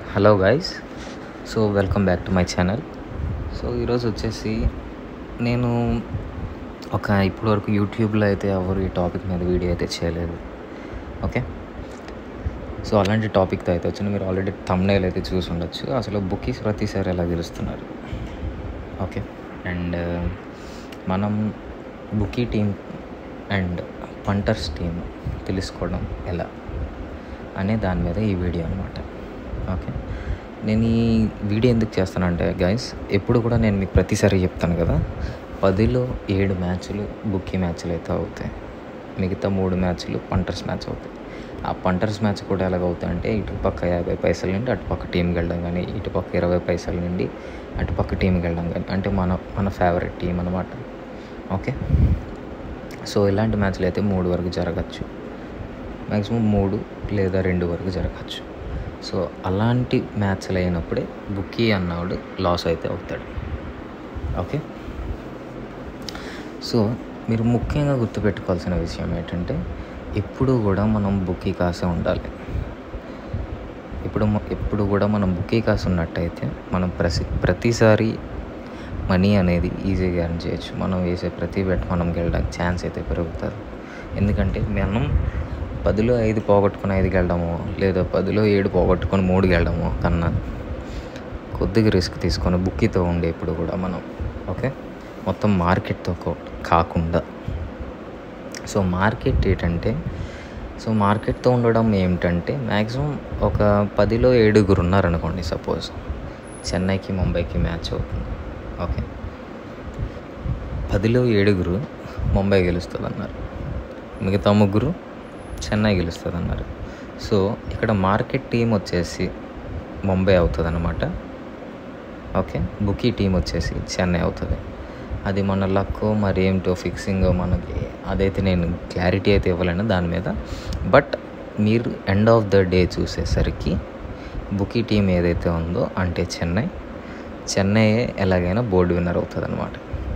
hello guys so welcome back to my channel so ఈరోజు వచ్చేసి నేను ఒక ఇప్పటివరకు యూట్యూబ్లో అయితే ఎవరు ఈ టాపిక్ మీద వీడియో అయితే చేయలేదు ఓకే సో అలాంటి టాపిక్తో అయితే వచ్చింది మీరు ఆల్రెడీ తమ్నేల్ అయితే చూసి ఉండొచ్చు అసలు బుకీస్ ప్రతిసారి ఎలా గెలుస్తున్నారు ఓకే అండ్ మనం bookie team and punters team తెలుసుకోవడం ఎలా అనే దాని మీద ఈ వీడియో అనమాట ఓకే నేను ఈ వీడియో ఎందుకు చేస్తానంటే గైస్ ఎప్పుడు కూడా నేను మీకు ప్రతిసారి చెప్తాను కదా పదిలో ఏడు మ్యాచ్లు బుక్కీ మ్యాచ్లు అయితే అవుతాయి మిగతా మూడు మ్యాచ్లు పంటర్స్ మ్యాచ్ అవుతాయి ఆ పంటర్స్ మ్యాచ్ కూడా ఎలాగవుతాయి అంటే ఇటు పక్క యాభై పైసల నుండి అటుపక్క టీంకి వెళ్ళడం కానీ ఇటు పక్క ఇరవై పైసల నుండి అటుపక్క టీంకి వెళ్ళడం కానీ అంటే మన మన ఫేవరెట్ టీం అనమాట ఓకే సో ఇలాంటి మ్యాచ్లు అయితే మూడు వరకు జరగచ్చు మ్యాక్సిమం మూడు లేదా రెండు వరకు జరగచ్చు సో అలాంటి మ్యాచ్లు అయినప్పుడే బుక్కీ అన్నవాడు లాస్ అయితే అవుతాడు ఓకే సో మీరు ముఖ్యంగా గుర్తుపెట్టుకోవాల్సిన విషయం ఏంటంటే ఎప్పుడు కూడా మనం బుక్కీ కాసే ఉండాలి ఇప్పుడు మ- ఎప్పుడు కూడా మనం బుక్కీ కాసి ఉన్నట్టయితే మనం ప్రతి ప్రతిసారి మనీ అనేది ఈజీగా ఎర్న్ చేయొచ్చు మనం వేసే ప్రతి బెట్ మనం గెలడానికి ఛాన్స్ అయితే పెరుగుతుంది ఎందుకంటే మనం పదిలో ఐదు పోగొట్టుకుని ఐదుకి వెళ్ళడము లేదా పదిలో ఏడు పోగొట్టుకొని మూడుకి వెళ్ళడము కన్నా కొద్దిగా రిస్క్ తీసుకొని బుక్కీతో ఉండే ఇప్పుడు కూడా మనం ఓకే మొత్తం మార్కెట్తో కో- కాకుండా సో మార్కెట్ ఏంటంటే సో మార్కెట్తో ఉండడం ఏమిటంటే మ్యాక్సిమం ఒక పదిలో ఏడుగురు ఉన్నారనుకోండి సపోజ్ చెన్నైకి ముంబైకి మ్యాచ్ అవుతుంది ఓకే పదిలో ఏడుగురు ముంబై గెలుస్తుంది అన్నారు మిగతా ముగ్గురు చెన్నై గెలుస్తుంది అన్నారు సో ఇక్కడ మార్కెట్ టీం వచ్చేసి ముంబై అవుతుంది అనమాట ఓకే బుకీ టీం వచ్చేసి చెన్నై అవుతుంది అది మన లక్ మరి ఏమిటో ఫిక్సింగ్ మనకి అదైతే నేను క్లారిటీ అయితే ఇవ్వలేను దాని మీద బట్ మీరు ఎండ్ ఆఫ్ ద డే చూసేసరికి బుకీ టీం ఏదైతే ఉందో అంటే చెన్నై చెన్నై ఎలాగైనా బోర్డు విన్నర్ అవుతుంది అనమాట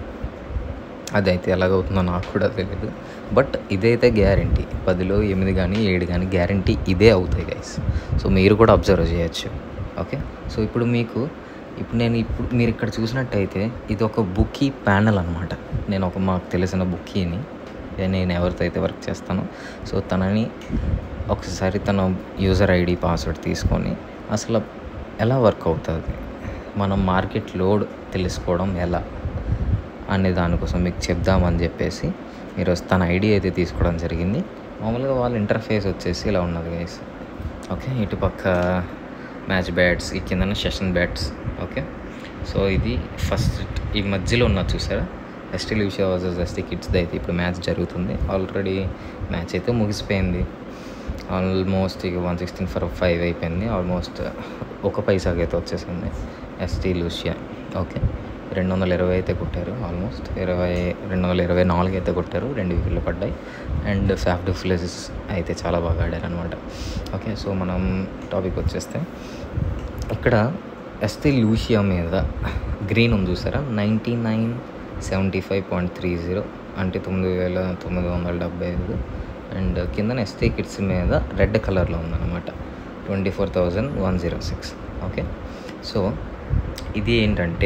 అదైతే ఎలాగవుతుందో నాకు కూడా తెలియదు బట్ ఇదైతే గ్యారంటీ పదిలో ఎనిమిది కానీ ఏడు కానీ గ్యారంటీ ఇదే అవుతాయి గైస్ సో మీరు కూడా అబ్జర్వ్ చేయొచ్చు ఓకే సో ఇప్పుడు మీకు ఇప్పుడు నేను ఇప్పుడు మీరు ఇక్కడ చూసినట్టయితే ఇది ఒక బుక్కీ ప్యానల్ అనమాట నేను ఒక మాకు తెలిసిన బుక్కీని నేను ఎవరితో అయితే వర్క్ చేస్తానో సో తనని ఒకసారి తన యూజర్ ఐడి పాస్వర్డ్ తీసుకొని అసలు ఎలా వర్క్ అవుతుంది మనం మార్కెట్ లోడ్ తెలుసుకోవడం ఎలా అనే దానికోసం మీకు చెప్దామని చెప్పేసి మీరు తన ఐడి అయితే తీసుకోవడం జరిగింది మామూలుగా వాళ్ళ ఇంటర్ఫేస్ వచ్చేసి ఇలా ఉన్నది గైస్ ఓకే ఇటుపక్క మ్యాచ్ బ్యాట్స్ ఈ కిందన సెషన్ బ్యాట్స్ ఓకే సో ఇది ఫస్ట్ ఈ మధ్యలో ఉన్న చూసారా ఎస్టీ లివిషా వర్సెస్ ఎస్టీ కిడ్స్ది అయితే ఇప్పుడు మ్యాచ్ జరుగుతుంది ఆల్రెడీ మ్యాచ్ అయితే ముగిసిపోయింది ఆల్మోస్ట్ ఇక వన్ సిక్స్టీన్ ఫర్ ఫైవ్ అయిపోయింది ఆల్మోస్ట్ ఒక పైసాకి అయితే వచ్చేసింది ఎస్టీ లూషియా ఓకే రెండు వందల ఇరవై అయితే కొట్టారు ఆల్మోస్ట్ ఇరవై రెండు వందల ఇరవై నాలుగు అయితే కొట్టారు రెండు వికెట్లు పడ్డాయి అండ్ ఫ్యాఫ్ డిఫ్లెసెస్ అయితే చాలా బాగా ఆడారు అనమాట ఓకే సో మనం టాపిక్ వచ్చేస్తే ఇక్కడ ఎస్టీ లూషియా మీద గ్రీన్ ఉంది చూసారా ninety nine seventy five point three zero అంటే తొమ్మిది వేల తొమ్మిది వందల డెబ్బై ఐదు అండ్ కింద ఎస్టీ కిడ్స్ మీద రెడ్ కలర్లో ఉందన్నమాట twenty four thousand one zero six okay so ఇది ఏంటంటే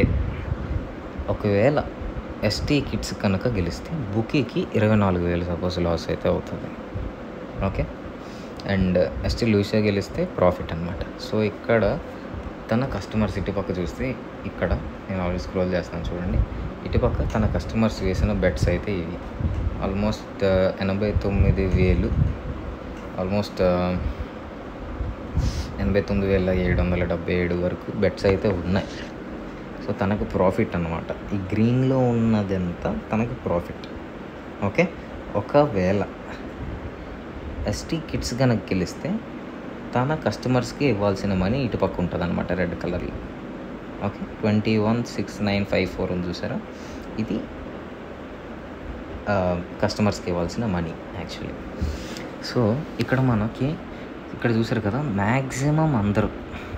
ఒకవేళ ఎస్టీ కిడ్స్ కనుక గెలిస్తే బుకీకి ఇరవై నాలుగు వేలు సపోజ్ లాస్ అయితే అవుతుంది ఓకే అండ్ ఎస్టీ లూసియా గెలిస్తే ప్రాఫిట్ అనమాట సో ఇక్కడ తన కస్టమర్స్ ఇటుపక్క చూస్తే ఇక్కడ నేను ఆల్రెడీ స్క్రోల్ చేస్తాను చూడండి ఇటుపక్క తన కస్టమర్స్ వేసిన బెట్స్ అయితే ఇవి ఆల్మోస్ట్ ఎనభై తొమ్మిది వేలు ఆల్మోస్ట్ ఎనభై తొమ్మిది వేల ఏడు వందల డెబ్బై ఏడు వరకు బెట్స్ అయితే ఉన్నాయి సో తనకు ప్రాఫిట్ అనమాట ఈ గ్రీన్లో ఉన్నదంతా తనకు ప్రాఫిట్ ఓకే ఒకవేళ ఎస్టీ కిడ్స్ కనుక గెలిస్తే తన కస్టమర్స్కి ఇవ్వాల్సిన మనీ ఇటు పక్క ఉంటుంది అనమాట రెడ్ కలర్లో okay twenty one six nine five four ఉంది చూసారా ఇది కస్టమర్స్కి ఇవ్వాల్సిన మనీ యాక్చువల్లీ సో ఇక్కడ మనకి ఇక్కడ చూసారు కదా మ్యాక్సిమం అందరూ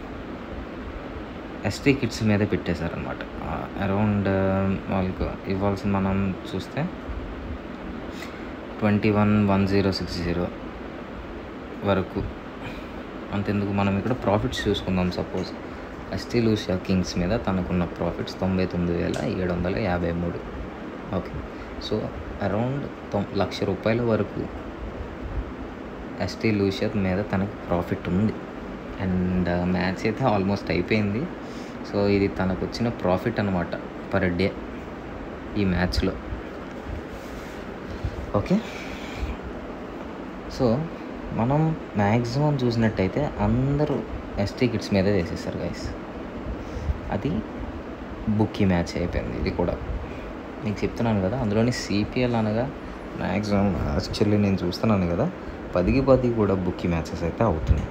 ఎస్టీ కిడ్స్ మీదే పెట్టేశారనమాట అరౌండ్ వాళ్ళకు ఇవ్వాల్సిన మనం చూస్తే twenty one one zero six zero వరకు అంతెందుకు మనం ఇక్కడ ప్రాఫిట్స్ చూసుకుందాం సపోజ్ ఎస్టీ లూసియా కింగ్స్ మీద తనకున్న ప్రాఫిట్స్ తొంభై తొమ్మిది వేల ఏడు వందల యాభై మూడు ఓకే సో అరౌండ్ తొం లక్ష రూపాయల వరకు ఎస్టీ లూసియా మీద తనకు ప్రాఫిట్ ఉంది అండ్ మ్యాచ్ అయితే ఆల్మోస్ట్ అయిపోయింది సో ఇది తనకు వచ్చిన ప్రాఫిట్ అనమాట పర్ డే ఈ మ్యాచ్లో ఓకే సో మనం మ్యాక్సిమం చూసినట్టయితే అందరూ ఎస్టీ కిడ్స్ మీదే చేసేసారు గైస్ అది బుక్కీ మ్యాచ్ అయిపోయింది ఇది కూడా మీకు చెప్తున్నాను కదా అందులోని సిపిఎల్ అనగా మ్యాక్సిమం యాక్చువల్లీ నేను చూస్తున్నాను కదా పదికి పది కూడా బుక్కీ మ్యాచెస్ అయితే అవుతున్నాయి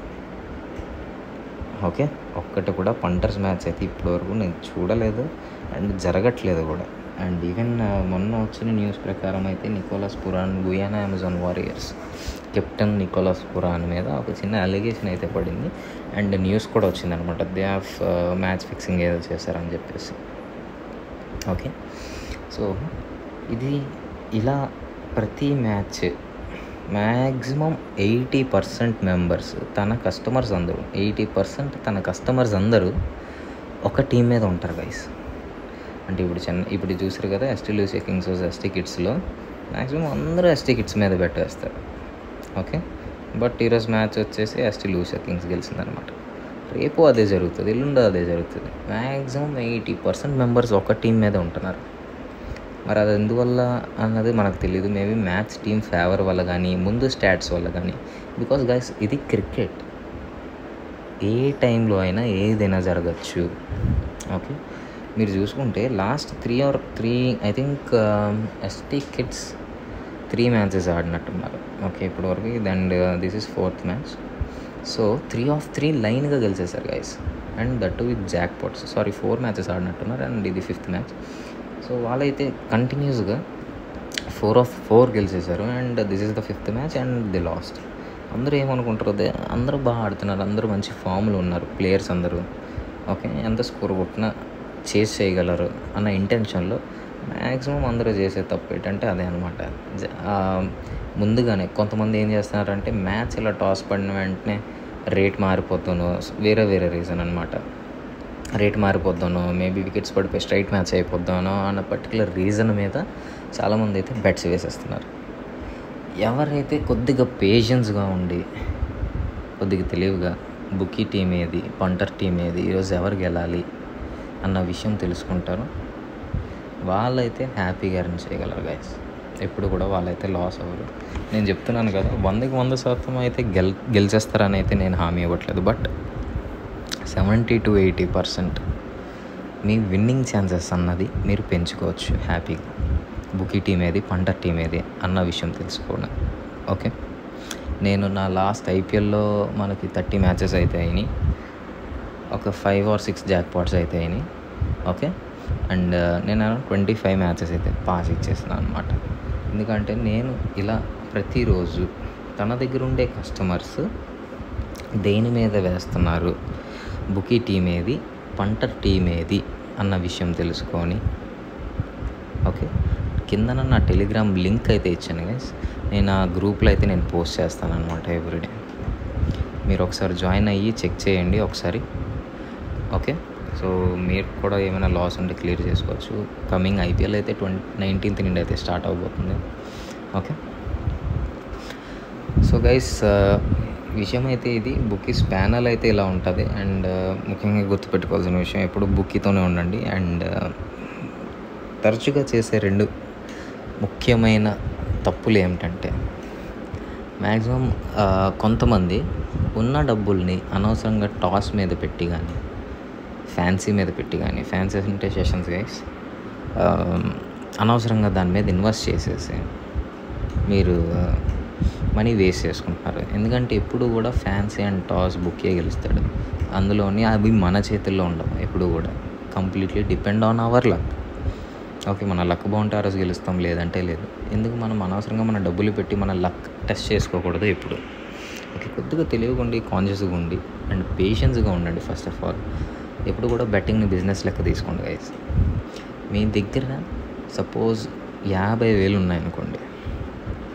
ఓకే ఒక్కటి కూడా పంటర్స్ మ్యాచ్ అయితే ఇప్పటివరకు నేను చూడలేదు అండ్ జరగట్లేదు కూడా అండ్ ఈవెన్ మొన్న వచ్చిన న్యూస్ ప్రకారం అయితే Nicholas Pooran Guyana Amazon Warriors captain Nicholas Pooran మీద ఒక చిన్న అలిగేషన్ అయితే పడింది అండ్ న్యూస్ కూడా వచ్చిందనమాట దే ఆఫ్ మ్యాచ్ ఫిక్సింగ్ ఏదో చేశారని చెప్పేసి ఓకే సో ఇది ఇలా ప్రతి match maximum eighty percent members తన కస్టమర్స్ అందరూ ఎయిటీ పర్సెంట్ తన కస్టమర్స్ అందరూ ఒక టీం మీద ఉంటారు గైస్ అంటే ఇప్పుడు చెన్న ఇప్పుడు చూసారు కదా ఎస్టీ లూసీ కింగ్స్ ఎస్టీ కిడ్స్లో మ్యాక్సిమం అందరూ ఎస్టీ కిడ్స్ మీద పెట్టేస్తారు ఓకే బట్ ఈరోజు మ్యాచ్ వచ్చేసి ఎస్టీ లూసీ కింగ్స్ గెలిచిందనమాట రేపు అదే జరుగుతుంది ఎల్లుండో అదే జరుగుతుంది మ్యాక్సిమం ఎయిటీ పర్సెంట్ మెంబర్స్ ఒక టీం మీద ఉంటున్నారు మరి అది ఎందువల్ల అన్నది మనకు తెలియదు మేబీ మ్యాచ్ టీమ్ ఫేవర్ వల్ల కానీ ముందు స్టాట్స్ వల్ల కానీ బికాస్ గైస్ ఇది క్రికెట్ ఏ టైంలో అయినా ఏదైనా జరగచ్చు ఓకే మీరు చూసుకుంటే last three or three I think S T Kitts three matches ఆడినట్టున్నారు ఓకే ఇప్పుడు వరకు and this is fourth match so three of three లైన్గా గెలిచేశారు guys and that with jackpots sorry four matches ఆడినట్టున్నారు అండ్ ఇది fifth match so వాళ్ళైతే కంటిన్యూస్గా four of four గెలిచేశారు and this is the fifth match and the last అందరూ ఏమనుకుంటారు అదే అందరూ బాగా ఆడుతున్నారు అందరూ మంచి ఫామ్లో ఉన్నారు ప్లేయర్స్ అందరూ ఓకే ఎంత స్కోర్ కొట్టినా చేసి చేయగలరు అన్న ఇంటెన్షన్లో మ్యాక్సిమం అందరూ చేసే తప్పు ఏంటంటే అదే అనమాట ముందుగానే కొంతమంది ఏం చేస్తున్నారంటే మ్యాచ్ ఇలా టాస్ పడిన వెంటనే రేట్ మారిపోతాను వేరే వేరే రీజన్ అనమాట రేట్ మారిపోద్దాను మేబీ వికెట్స్ పడిపోయి స్ట్రైట్ మ్యాచ్ అయిపోద్దాను అన్న పర్టికులర్ రీజన్ మీద చాలామంది అయితే బెట్స్ వేసేస్తున్నారు ఎవరైతే కొద్దిగా పేషెన్స్గా ఉండి కొద్దిగా తెలివిగా బుకీ టీం ఏది పంటర్ టీం ఏది ఈరోజు ఎవరు గెలాలి అన్న విషయం తెలుసుకుంటారో వాళ్ళైతే హ్యాపీగా రన్ చేయగలరు గైస్ ఎప్పుడు కూడా వాళ్ళైతే లాస్ అవ్వరు నేను చెప్తున్నాను కదా వందకి వంద శాతం అయితే గెల్ గెలిచేస్తారని అయితే నేను హామీ ఇవ్వట్లేదు but seventy to eighty percent మీ విన్నింగ్ ఛాన్సెస్ అన్నది మీరు పెంచుకోవచ్చు హ్యాపీగా బుకీ టీం ఏది పంటర్ టీం ఏది అన్న విషయం తెలుసుకోవడం ఓకే నేను నా లాస్ట్ ఐపీఎల్లో మనకి థర్టీ మ్యాచెస్ అయితే అయినాయి ఒక five or six jackpots అయితే అయినాయి ఓకే అండ్ నేను ట్వంటీ ఫైవ్ మ్యాచెస్ అయితే పాస్ ఇచ్చేస్తున్నాను అనమాట ఎందుకంటే నేను ఇలా ప్రతిరోజు తన దగ్గర ఉండే కస్టమర్స్ దేని మీద వేస్తున్నారు బుకీ టీం ఏది పంటర్ టీం ఏది అన్న విషయం తెలుసుకొని ఓకే కిందన నా టెలిగ్రామ్ లింక్ అయితే ఇచ్చాను గైస్ నేను ఆ గ్రూప్లో అయితే నేను పోస్ట్ చేస్తాను అనమాట ఎవ్రీడే మీరు ఒకసారి జాయిన్ అయ్యి చెక్ చేయండి ఒకసారి ఓకే సో మీరు కూడా ఏమైనా లాస్ ఉంటే క్లియర్ చేసుకోవచ్చు కమింగ్ ఐపీఎల్ అయితే ట్వంటీ నైన్టీన్త్ నుండి అయితే స్టార్ట్ అవబోతుంది ఓకే సో గైస్ విషయం అయితే ఇది బుకీస్ ప్యానల్ అయితే ఇలా ఉంటుంది అండ్ ముఖ్యంగా గుర్తుపెట్టుకోవాల్సిన విషయం ఎప్పుడు బుక్కీతోనే ఉండండి అండ్ తరచుగా చేసే రెండు ముఖ్యమైన తప్పులు ఏమిటంటే మ్యాక్సిమం కొంతమంది ఉన్న డబ్బుల్ని అనవసరంగా టాస్ మీద పెట్టి కానీ ఫ్యాన్సీ మీద పెట్టి కానీ ఫ్యాన్సీ అంటే సెషన్స్ గైస్ అనవసరంగా దాని మీద ఇన్వెస్ట్ చేసేసి మీరు మనీ వేస్ట్ చేసుకుంటున్నారు ఎందుకంటే ఎప్పుడు కూడా ఫ్యాన్సీ అండ్ టాస్ బుక్కే గెలుస్తాడు అందులోని అవి మన చేతుల్లో ఉండవు ఎప్పుడు కూడా completely depend on our luck okay మన లక్ బాగుంటే ఆ రోజు గెలుస్తాం లేదంటే లేదు ఎందుకు మనం అనవసరంగా మన డబ్బులు పెట్టి మన లక్ టెస్ట్ చేసుకోకూడదు ఎప్పుడు ఓకే కొద్దిగా తెలివిగా ఉండి కాన్షియస్గా ఉండి అండ్ పేషెన్స్గా ఉండండి ఫస్ట్ ఆఫ్ ఆల్ ఎప్పుడు కూడా బెట్టింగ్ని బిజినెస్ లెక్క తీసుకోండి గైస్ మీ దగ్గర సపోజ్ యాభై వేలు ఉన్నాయనుకోండి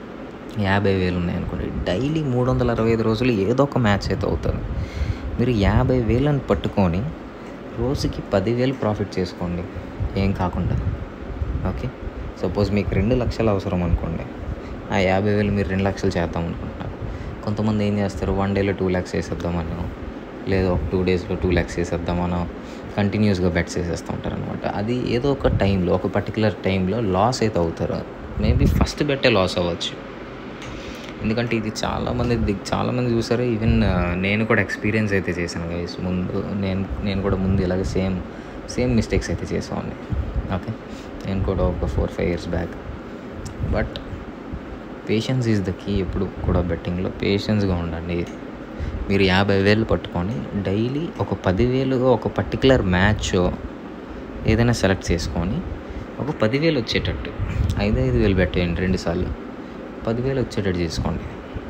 యాభై వేలు ఉన్నాయనుకోండి డైలీ మూడు వందల అరవై ఐదు రోజులు ఏదో ఒక మ్యాచ్ అయితే అవుతుంది మీరు యాభై వేలను పట్టుకొని రోజుకి పదివేలు ప్రాఫిట్ చేసుకోండి ఏం కాకుండా ఓకే సపోజ్ మీకు రెండు లక్షలు అవసరం అనుకోండి ఆ యాభై వేలు మీరు రెండు లక్షలు చేద్దాం అనుకుంటున్నారు కొంతమంది ఏం చేస్తారు వన్ డేలో టూ ల్యాక్స్ వేసేద్దామనో లేదా ఒక టూ డేస్లో టూ ల్యాక్స్ వేసేద్దామనో కంటిన్యూస్గా బెట్స్ వేసేస్తూ ఉంటారు అనమాట అది ఏదో ఒక టైంలో ఒక పర్టికులర్ టైంలో లాస్ అయితే అవుతారు మేబీ ఫస్ట్ బెట్టే లాస్ అవ్వచ్చు ఎందుకంటే ఇది చాలామంది దిగ్ చాలామంది చూసారు ఈవెన్ నేను కూడా ఎక్స్పీరియన్స్ అయితే చేశాను గైస్ ముందు నేను నేను కూడా ముందు ఇలాగ సేమ్ సేమ్ మిస్టేక్స్ అయితే చేసేవాడిని ఓకే నేను కూడా ఒక four five years back but patience is the key ఎప్పుడు కూడా బెట్టింగ్లో పేషెన్స్గా ఉండండి మీరు యాభై వేలు పట్టుకొని డైలీ ఒక పదివేలు ఒక పర్టికులర్ మ్యాచ్ ఏదైనా సెలెక్ట్ చేసుకొని ఒక పదివేలు వచ్చేటట్టు ఐదు ఐదు వేలు పెట్టేయండి రెండుసార్లు పదివేలు వచ్చేటట్టు చేసుకోండి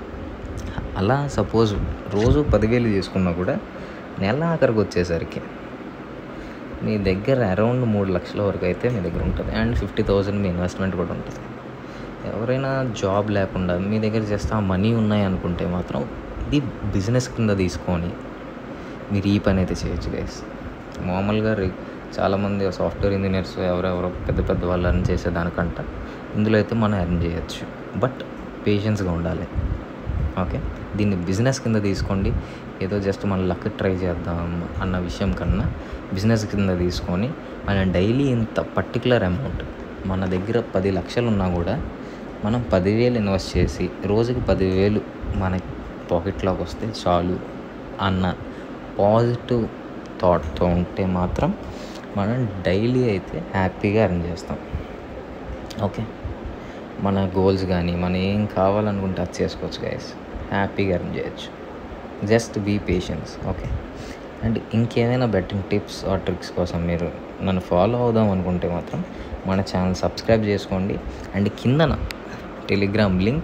అలా సపోజ్ రోజు పదివేలు చేసుకున్నా కూడా నెల ఆఖరికి వచ్చేసరికి మీ దగ్గర అరౌండ్ మూడు లక్షల వరకు అయితే మీ దగ్గర ఉంటుంది అండ్ ఫిఫ్టీ థౌజండ్ మీ ఇన్వెస్ట్మెంట్ కూడా ఉంటుంది ఎవరైనా జాబ్ లేకుండా మీ దగ్గర జస్ట్ ఆ మనీ ఉన్నాయి అనుకుంటే మాత్రం ఇది బిజినెస్ కింద తీసుకొని మీరు ఈ పని అయితే చేయొచ్చు గైస్ మామూలుగా రి చాలామంది సాఫ్ట్వేర్ ఇంజనీర్స్ ఎవరెవరో పెద్ద పెద్ద వాళ్ళు అర్న్ చేసే దానికంట ఇందులో అయితే మనం ఎర్న్ చేయొచ్చు బట్ పేషెన్స్గా ఉండాలి ఓకే దీన్ని బిజినెస్ కింద తీసుకోండి ఏదో జస్ట్ మన లక్ ట్రై చేద్దాం అన్న విషయం కన్నా బిజినెస్ కింద తీసుకొని మనం డైలీ ఇంత పర్టికులర్ అమౌంట్ మన దగ్గర పది లక్షలు ఉన్నా కూడా మనం పదివేలు ఇన్వెస్ట్ చేసి రోజుకి పదివేలు మన పాకెట్లోకి వస్తే చాలు అన్న పాజిటివ్ థాట్తో ఉంటే మాత్రం మనం డైలీ అయితే హ్యాపీగా ఎర్న్ చేస్తాం ఓకే మన గోల్స్ కానీ మనం ఏం కావాలనుకుంటే అది చేసుకోవచ్చు గైస్ హ్యాపీగా ఎర్న్ చేయొచ్చు just be patience okay and ఇంకేమైనా బెట్టింగ్ టిప్స్ ఆర్ ట్రిక్స్ కోసం మీరు నన్ను ఫాలో అవుదాం అనుకుంటే మాత్రం మన ఛానల్ సబ్స్క్రైబ్ చేసుకోండి అండ్ కిందన Telegram link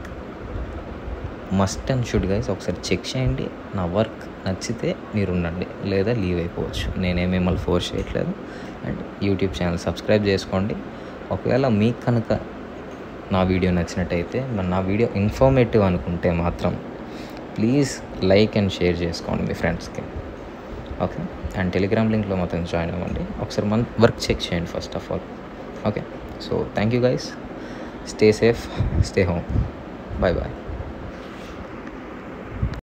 must and should guys ఒకసారి చెక్ చేయండి నా వర్క్ నచ్చితే మీరు ఉండండి లేదా లీవ్ అయిపోవచ్చు నేనే మిమ్మల్ని ఫోర్స్ చేయట్లేదు అండ్ యూట్యూబ్ ఛానల్ సబ్స్క్రైబ్ చేసుకోండి ఒకవేళ మీకు కనుక నా వీడియో నచ్చినట్టయితే మరి నా వీడియో ఇన్ఫర్మేటివ్ అనుకుంటే మాత్రం ప్లీజ్ లైక్ అండ్ షేర్ చేసుకోండి మీ ఫ్రెండ్స్కి ఓకే అండ్ టెలిగ్రామ్ లింక్లో మొత్తం జాయిన్ అవ్వండి ఒకసారి మన వర్క్ చెక్ చేయండి first of all okay so thank you guys stay safe stay home bye bye